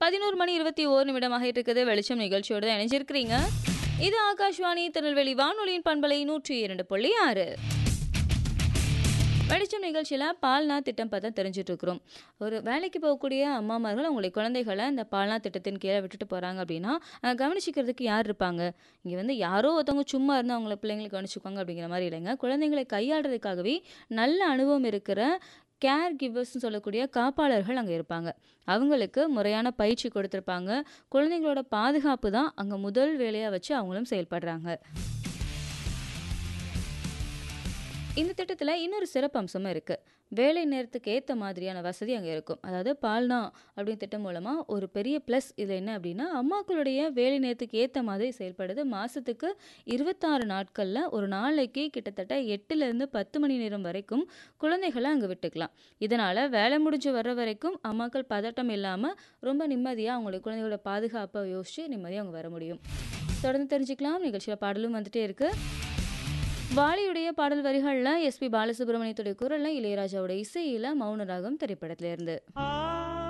பதினோரு மணி இருபத்தி ஓரு நிமிடமாக இருக்குது வெளிச்சம் நிகழ்ச்சியோட தான் இணைஞ்சிருக்கிறீங்க இது ஆகாஷ்வாணி திருநெல்வேலி வானொலியின் பண்பலை நூற்றி இரண்டு புள்ளி ஆறு வெளிச்சம் நிகழ்ச்சியில் பால்னா திட்டம் பார்த்தா தெரிஞ்சுட்டு இருக்கிறோம் ஒரு வேலைக்கு போகக்கூடிய அம்மாமார்கள் அவங்களுடைய குழந்தைகளை இந்த பால்னா திட்டத்தின் கீழே விட்டுட்டு போகிறாங்க அப்படின்னா அஹ், கவனிச்சிக்கிறதுக்கு யார் இருப்பாங்க இங்கே வந்து யாரோ ஒருத்தவங்க சும்மா இருந்து அவங்கள பிள்ளைங்களை கவனிச்சுக்குவாங்க அப்படிங்கிற மாதிரி இல்லைங்க குழந்தைங்களை கையாடுறதுக்காகவே நல்ல அனுபவம் இருக்கிற கேர் கிவர்ஸ்னு சொல்லக்கூடிய காப்பாளர்கள் அங்கே இருப்பாங்க அவங்களுக்கு முறையான பயிற்சி கொடுத்துருப்பாங்க குழந்தைங்களோட பாதுகாப்பு தான் அங்கே முதல் வேலையாக வச்சு அவங்களும் செயல்படுறாங்க இந்த திட்டத்தில் இன்னொரு சிறப்பம்சமும் இருக்குது வேலை நேரத்துக்கு ஏற்ற மாதிரியான வசதி அங்கே இருக்கும் அதாவது பால்னா அப்படின்னு திட்டம் மூலமாக ஒரு பெரிய ப்ளஸ் இதில் என்ன அப்படின்னா அம்மாக்களுடைய வேலை நேரத்துக்கு ஏற்ற மாதிரி செயல்படுது மாதத்துக்கு இருபத்தாறு நாட்களில் ஒரு நாளைக்கு கிட்டத்தட்ட எட்டுலேருந்து பத்து மணி நேரம் வரைக்கும் குழந்தைகளை அங்கே விட்டுக்கலாம் இதனால் வேலை முடிஞ்சு வர்ற வரைக்கும் அம்மாக்கள் பதட்டம் இல்லாமல் ரொம்ப நிம்மதியாக அவங்களுடைய குழந்தைகளோட பாதுகாப்பை யோசித்து நிம்மதியாக அவங்க வர முடியும் தொடர்ந்து தெரிஞ்சுக்கலாம் நிகழ்ச்சியில் பாடலும் வந்துட்டே இருக்குது வாலியுடைய பாடல் வரிகளில் எஸ்பி பாலசுப்ரமணியத்துடைய குரலில் இளையராஜாவோட இசையில் மௌன ராகம் திரைப்படத்திலிருந்து ஆ